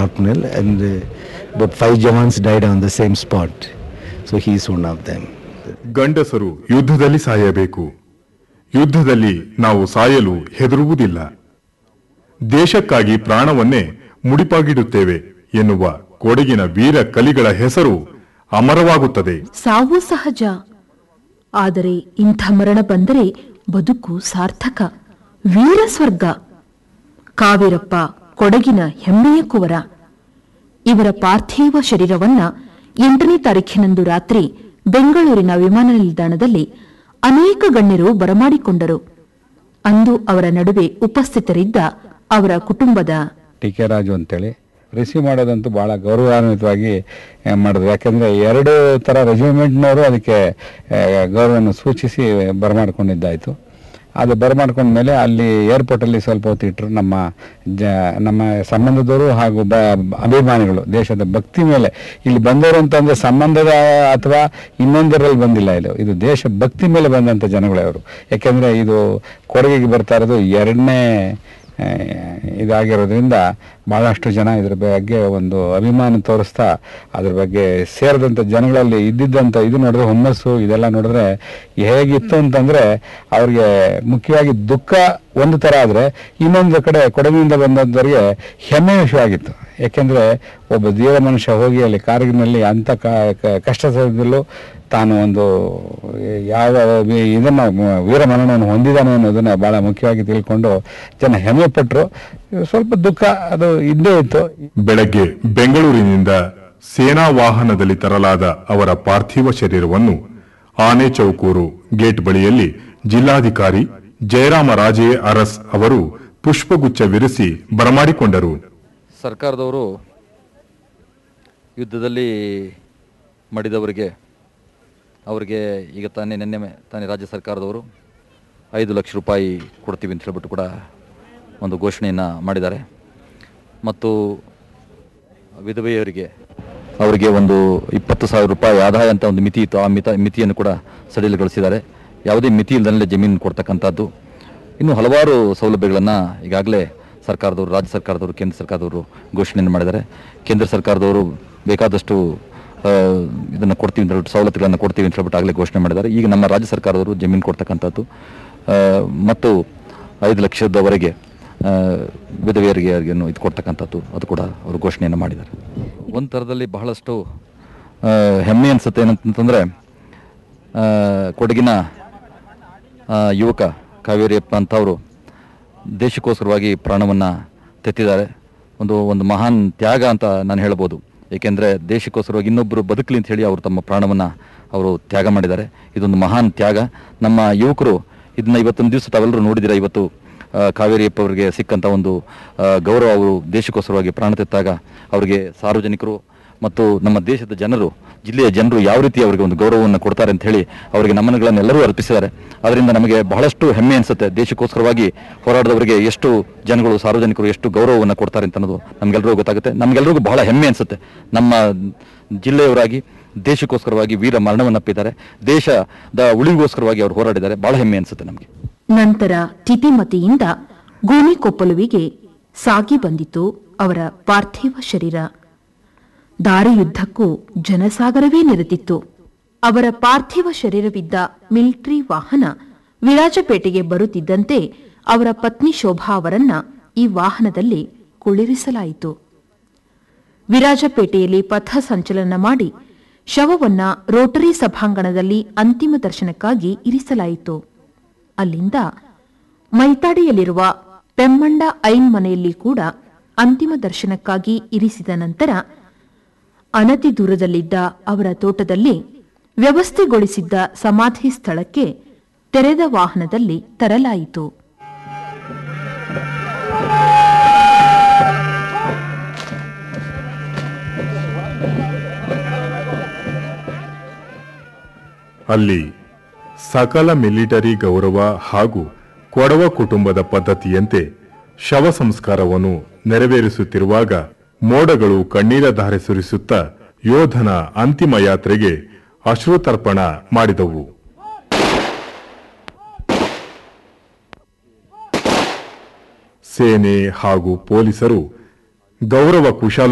shrapnel, and uh, about five Jawans died on the same spot. So he is one of them. ಗಂಡಸರು ಯುದ್ಧದಲ್ಲಿ ಸಾಯಬೇಕು ಯುದ್ಧದಲ್ಲಿ ನಾವು ಸಾಯಲು ಹೆದರುವುದಿಲ್ಲ ದೇಶಕ್ಕಾಗಿ ಪ್ರಾಣವನ್ನೇ ಮುಡಿಪಾಗಿಡುತ್ತೇವೆ ಎನ್ನುವ ಕೊಡಗಿನ ವೀರ ಕಲಿಗಳ ಹೆಸರು ಅಮರವಾಗುತ್ತದೆ ಸಾವು ಸಹಜ ಆದರೆ ಇಂಥ ಮರಣ ಬಂದರೆ ಬದುಕು ಸಾರ್ಥಕ ವೀರ ಸ್ವರ್ಗ ಕಾವೇರಪ್ಪ ಕೊಡಗಿನ ಹೆಮ್ಮೆಯ ಕುವರ ಇವರ ಪಾರ್ಥಿವ ಶರೀರವನ್ನ ಎಂಟನೇ ತಾರೀಖಿನಂದು ರಾತ್ರಿ ಬೆಂಗಳೂರಿನ ವಿಮಾನ ನಿಲ್ದಾಣದಲ್ಲಿ ಅನೇಕ ಗಣ್ಯರು ಬರಮಾಡಿಕೊಂಡರು ಅಂದು ಅವರ ನಡುವೆ ಉಪಸ್ಥಿತರಿದ್ದ ಅವರ ಕುಟುಂಬದ ಟಿ ಕೆ ರಾಜು ಅಂತೇಳಿ ರಿಸೀವ್ ಮಾಡೋದಂತೂ ಭಾಳ ಗೌರವಾನ್ವಿತವಾಗಿ ಆ, ಮಾಡಿದ್ರು ಯಾಕೆಂದರೆ ಎರಡು ಥರ ರೆಜಿಮೆಂಟ್ನವರು ಅದಕ್ಕೆ ಆ, ಗೌರವವನ್ನು ಸೂಚಿಸಿ ಬರಮಾಡ್ಕೊಂಡಿದ್ದಾಯಿತು ಅದು ಬರಮಾಡ್ಕೊಂಡ್ಮೇಲೆ ಅಲ್ಲಿ ಏರ್ಪೋರ್ಟಲ್ಲಿ ಸ್ವಲ್ಪ ಹೊತ್ತು ಇಟ್ಟರು ನಮ್ಮ ಜ ನಮ್ಮ ಸಂಬಂಧದವರು ಹಾಗೂ ಬ ಅಭಿಮಾನಿಗಳು ದೇಶದ ಭಕ್ತಿ ಮೇಲೆ ಇಲ್ಲಿ ಬಂದವರು ಅಂತಂದರೆ ಸಂಬಂಧದ ಅಥವಾ ಇನ್ನೊಂದರಲ್ಲಿ ಬಂದಿಲ್ಲ ಇದು ಇದು ದೇಶ ಭಕ್ತಿ ಮೇಲೆ ಬಂದಂಥ ಜನಗಳೇ ಅವರು ಯಾಕೆಂದರೆ ಇದು ಕೊಡಗಿಗೆ ಬರ್ತಾ ಇರೋದು ಎರಡನೇ ಆ, ಇದಾಗಿರೋದ್ರಿಂದ ಭಾಳಷ್ಟು ಜನ ಇದ್ರ ಬಗ್ಗೆ ಒಂದು ಅಭಿಮಾನ ತೋರಿಸ್ತಾ ಅದ್ರ ಬಗ್ಗೆ ಸೇರಿದಂಥ ಜನಗಳಲ್ಲಿ ಇದ್ದಿದ್ದಂಥ ಇದು ನೋಡಿದ್ರೆ ಹುಮ್ಮಸ್ಸು ಇದೆಲ್ಲ ನೋಡಿದ್ರೆ ಹೇಗಿತ್ತು ಅಂತಂದರೆ ಅವ್ರಿಗೆ ಮುಖ್ಯವಾಗಿ ದುಃಖ ಒಂದು ಥರ ಆದರೆ ಇನ್ನೊಂದು ಕಡೆ ಕೊಡಗಿನಿಂದ ಬಂದವರಿಗೆ ಹೆಮ್ಮೆ ವಿಷಯವಾಗಿತ್ತು ಯಾಕೆಂದರೆ ಒಬ್ಬ ಧೀರ ಮನುಷ್ಯ ಹೋಗಿ ಅಲ್ಲಿ ಕಾರ್ಗಿನಲ್ಲಿ ಅಂಥ ಕ- ಕ- ಕಷ್ಟ ಸಮಯದಲ್ಲೂ ತಾನು ಒಂದು ಯಾವ ವಿ- ಇದನ್ನ ಮ- ವೀರಮರಣವನ್ನು ಹೊಂದಿದ್ದಾನೆ ಅನ್ನೋದನ್ನ ಬಹಳ ಮುಖ್ಯವಾಗಿ ತಿಳ್ಕೊಂಡು ಜನ ಹೆಮ್ಮೆ ಪಟ್ಟರು ಸ್ವಲ್ಪ ದುಃಖ ಅದು ಇದ್ದೇ ಇತ್ತು ಬೆಳಗ್ಗೆ ಬೆಂಗಳೂರಿನಿಂದ ಸೇನಾ ವಾಹನದಲ್ಲಿ ತರಲಾದ ಅವರ ಪಾರ್ಥಿವ ಶರೀರವನ್ನು ಆನೆ ಚೌಕೂರು ಗೇಟ್ ಬಳಿಯಲ್ಲಿ ಜಿಲ್ಲಾಧಿಕಾರಿ ಜಯರಾಮ ರಾಜೇ ಅರಸ್ ಅವರು ಪುಷ್ಪಗುಚ್ಛವಿರಿಸಿ ಬರಮಾಡಿಕೊಂಡರು ಸರ್ಕಾರದವರು ಯುದ್ಧದಲ್ಲಿ ಮಡಿದವರಿಗೆ ಅವರಿಗೆ ಈಗ ತಾನೇ ನಿನ್ನೆ ಮೆ- ತಾನೇ ರಾಜ್ಯ ಸರ್ಕಾರದವರು ಐದು ಲಕ್ಷ ರೂಪಾಯಿ ಕೊಡ್ತೀವಿ ಅಂತ ಹೇಳ್ಬಿಟ್ಟು ಕೂಡ ಒಂದು ಘೋಷಣೆಯನ್ನು ಮಾಡಿದ್ದಾರೆ ಮತ್ತು ವಿಧವೆಯರಿಗೆ ಅವರಿಗೆ ಒಂದು ಇಪ್ಪತ್ತು ಸಾವಿರ ರೂಪಾಯಿ ಆದಾಯ ಅಂತ ಒಂದು ಮಿತಿ ಇತ್ತು ಆ ಮಿತ ಮಿತಿಯನ್ನು ಕೂಡ ಸಡಿಲಗೊಳಿಸಿದ್ದಾರೆ ಯಾವುದೇ ಮಿತಿ ಇಲ್ಲದಲ್ಲೇ ಜಮೀನು ಕೊಡ್ತಕ್ಕಂಥದ್ದು ಇನ್ನು ಹಲವಾರು ಸೌಲಭ್ಯಗಳನ್ನು ಈಗಾಗಲೇ ಸರ್ಕಾರದವರು ರಾಜ್ಯ ಸರ್ಕಾರದವರು ಕೇಂದ್ರ ಸರ್ಕಾರದವರು ಘೋಷಣೆಯನ್ನು ಮಾಡಿದ್ದಾರೆ ಕೇಂದ್ರ ಸರ್ಕಾರದವರು ಬೇಕಾದಷ್ಟು ಇದನ್ನು ಕೊಡ್ತೀವಿ ಅಂತ ಹೇಳ್ಬಿಟ್ಟು ಸವಲತ್ತುಗಳನ್ನು ಕೊಡ್ತೀವಿ ಅಂತ ಹೇಳ್ಬಿಟ್ಟು ಆಗಲೇ ಘೋಷಣೆ ಮಾಡಿದ್ದಾರೆ ಈಗ ನಮ್ಮ ರಾಜ್ಯ ಸರ್ಕಾರದವರು ಜಮೀನು ಕೊಡ್ತಕ್ಕಂಥದ್ದು ಆ, ಮತ್ತು ಐದು ಲಕ್ಷದವರೆಗೆ ಆ, ವಿಧವೆಯರಿಗೆ ಏನು ಇದು ಕೊಡ್ತಕ್ಕಂಥದ್ದು ಅದು ಕೂಡ ಅವರು ಘೋಷಣೆಯನ್ನು ಮಾಡಿದ್ದಾರೆ ಒಂದು ಥರದಲ್ಲಿ ಬಹಳಷ್ಟು ಆ, ಹೆಮ್ಮೆ ಅನಿಸುತ್ತೆ ಏನಂತಂದರೆ ಕೊಡಗಿನ ಆ, ಯುವಕ ಕಾವೇರಿಯಪ್ಪ ಅಂತವರು ದೇಶಕ್ಕೋಸ್ಕರವಾಗಿ ಪ್ರಾಣವನ್ನು ತೆತ್ತಿದ್ದಾರೆ ಒಂದು ಒಂದು ಮಹಾನ್ ತ್ಯಾಗ ಅಂತ ನಾನು ಹೇಳ್ಬೋದು ಏಕೆಂದರೆ ದೇಶಕ್ಕೋಸ್ಕರವಾಗಿ ಇನ್ನೊಬ್ಬರು ಬದುಕಲಿ ಅಂತ ಹೇಳಿ ಅವರು ತಮ್ಮ ಪ್ರಾಣವನ್ನು ಅವರು ತ್ಯಾಗ ಮಾಡಿದ್ದಾರೆ ಇದೊಂದು ಮಹಾನ್ ತ್ಯಾಗ ನಮ್ಮ ಯುವಕರು ಇದನ್ನ ಇವತ್ತೊಂದು ದಿವಸ ತಾವೆಲ್ಲರೂ ನೋಡಿದ್ದೀರಾ ಇವತ್ತು ಆ, ಕಾವೇರಿಯಪ್ಪ ಅವರಿಗೆ ಸಿಕ್ಕಂಥ ಒಂದು ಆ, ಗೌರವ ಅವರು ದೇಶಕ್ಕೋಸ್ಕರವಾಗಿ ಪ್ರಾಣ ತೆತ್ತಾಗ ಅವರಿಗೆ ಸಾರ್ವಜನಿಕರು ಮತ್ತು ನಮ್ಮ ದೇಶದ ಜನರು ಜಿಲ್ಲೆಯ ಜನರು ಯಾವ ರೀತಿ ಅವರಿಗೆ ಒಂದು ಗೌರವವನ್ನು ಕೊಡ್ತಾರೆ ಅಂತ ಹೇಳಿ ಅವರಿಗೆ ನಮನಗಳನ್ನೆಲ್ಲರೂ ಅರ್ಪಿಸಿದ್ದಾರೆ ಅದರಿಂದ ನಮಗೆ ಬಹಳಷ್ಟು ಹೆಮ್ಮೆ ಅನಿಸುತ್ತೆ ದೇಶಕ್ಕೋಸ್ಕರವಾಗಿ ಹೋರಾಡಿದವರಿಗೆ ಎಷ್ಟು ಜನಗಳು ಸಾರ್ವಜನಿಕರು ಎಷ್ಟು ಗೌರವವನ್ನು ಕೊಡ್ತಾರೆ ಅಂತ ಅನ್ನೋದು ನಮಗೆಲ್ಲರಿಗೂ ಗೊತ್ತಾಗುತ್ತೆ ನಮಗೆಲ್ಲರಿಗೂ ಬಹಳ ಹೆಮ್ಮೆ ಅನಿಸುತ್ತೆ ನಮ್ಮ ಜಿಲ್ಲೆಯವರಾಗಿ ದೇಶಕ್ಕೋಸ್ಕರವಾಗಿ ವೀರ ಮರಣವನ್ನಪ್ಪಿದ್ದಾರೆ ದೇಶದ ಉಳಿವಿಗೋಸ್ಕರವಾಗಿ ಅವರು ಹೋರಾಡಿದ್ದಾರೆ ಬಹಳ ಹೆಮ್ಮೆ ಅನಿಸುತ್ತೆ ನಮಗೆ ನಂತರ ತಿತಿಮತಿಯಿಂದ ಗೋಣಿಕೊಪ್ಪಲುವಿಗೆ ಸಾಗಿ ಬಂದಿತು ಅವರ ಪಾರ್ಥಿವ ಶರೀರ ದಾರಿಯುದ್ದಕ್ಕೂ ಜನಸಾಗರವೇ ನೆರೆದಿತ್ತು ಅವರ ಪಾರ್ಥಿವ ಶರೀರವಿದ್ದ ಮಿಲಿಟರಿ ವಾಹನ ವಿರಾಜಪೇಟೆಗೆ ಬರುತ್ತಿದ್ದಂತೆ ಅವರ ಪತ್ನಿ ಶೋಭಾ ಅವರನ್ನ ಈ ವಾಹನದಲ್ಲಿ ಕುಳ್ಳಿರಿಸಲಾಯಿತು ವಿರಾಜಪೇಟೆಯಲ್ಲಿ ಪಥ ಸಂಚಲನ ಮಾಡಿ ಶವವನ್ನ ರೋಟರಿ ಸಭಾಂಗಣದಲ್ಲಿ ಅಂತಿಮ ದರ್ಶನಕ್ಕಾಗಿ ಇರಿಸಲಾಯಿತು ಅಲ್ಲಿಂದ ಮೈತಾಡಿಯಲ್ಲಿರುವ ಪೆಮ್ಮಂಡ ಐನ್ ಮನೆಯಲ್ಲಿ ಕೂಡ ಅಂತಿಮ ದರ್ಶನಕ್ಕಾಗಿ ಇರಿಸಿದ ನಂತರ ಅನತಿ ದೂರದಲ್ಲಿದ್ದ ಅವರ ತೋಟದಲ್ಲಿ ವ್ಯವಸ್ಥೆಗೊಳಿಸಿದ್ದ ಸಮಾಧಿ ಸ್ಥಳಕ್ಕೆ ತೆರೆದ ವಾಹನದಲ್ಲಿ ತರಲಾಯಿತು ಅಲ್ಲಿ ಸಕಲ ಮಿಲಿಟರಿ ಗೌರವ ಹಾಗೂ ಕೊಡವ ಕುಟುಂಬದ ಪದ್ಧತಿಯಂತೆ ಶವ ಸಂಸ್ಕಾರವನ್ನು ನೆರವೇರಿಸುತ್ತಿರುವಾಗ ಮೋಡಗಳು ಕಣ್ಣೀರ ಧಾರೆ ಸುರಿಸುತ್ತಾ ಯೋಧನ ಅಂತಿಮ ಯಾತ್ರೆಗೆ ಅಶ್ರುತರ್ಪಣ ಮಾಡಿದವು ಸೇನೆ ಹಾಗೂ ಪೊಲೀಸರು ಗೌರವ ಕುಶಾಲ